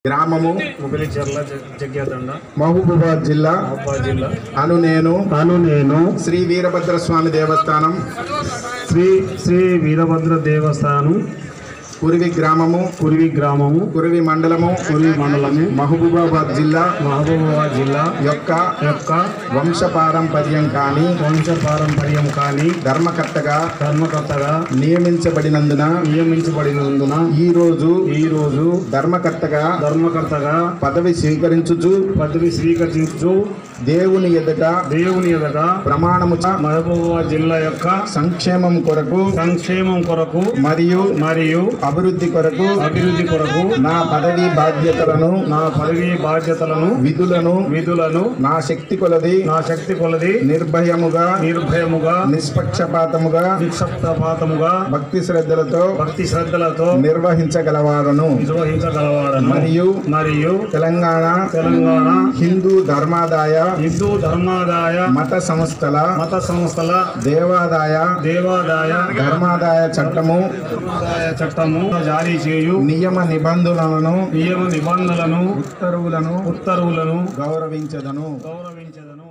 గ్రామము ముగిలిచెర్ల జగ్యాతండ మహబూబాబాద్ జిల్లా మహబూబాద్ జిల్లా అను నేను అను నేను శ్రీ వీరభద్ర స్వామి దేవస్థానం శ్రీ శ్రీ వీరభద్ర దేవస్థానం కురివి గ్రామము కురివి గ్రామము కురివి మండలము కురివి మండలము మహబూబాబాద్ జిల్లా మహబూబాబాద్ జిల్లా యొక్క యొక్క వంశపారంపర్యం కాని వంశ పారంపర్యం కానీ ధర్మకర్తగా ధర్మకర్తగా నియమించబడినందున నియమించబడినందున ఈ రోజు ఈ రోజు ధర్మకర్తగా ధర్మకర్తగా పదవి స్వీకరించుచు పదవి స్వీకరించు దేవుని ఎదుట దేవుని ఎదుట ప్రమాణము చ- మహబూబాబాద్ జిల్లా యొక్క సంక్షేమం కొరకు సంక్షేమం కొరకు మరియు మరియు అభివృద్ధి కొరకు అభివృద్ధి కొరకు నా పదవి బాధ్యతలను నా పదవి బాధ్యతలను విధులను విధులను నా శక్తి కొలది నా శక్తి కొలది నిర్భయముగా నిర్భయముగా నిష్పక్షపాతముగా నిక్షప్తపాతముగా భక్తి శ్రద్ధలతో భక్తి శ్రద్ధలతో నిర్వహించగలవారను నిర్వహించగలవాడను మరియు మరియు తెలంగాణ తెలంగాణ హిందూ ధర్మాదాయ హిందూ ధర్మాదాయ మత సంస్థల మత సంస్థల దేవాదాయ దేవాదాయ ధర్మాదాయ చట్టము ధర్మాదాయ చట్టము జారీ చేయు నియమ నిబంధనలను నియమ నిబంధనలను ఉత్తర్వులను ఉత్తర్వులను గౌరవించదను గౌరవించదను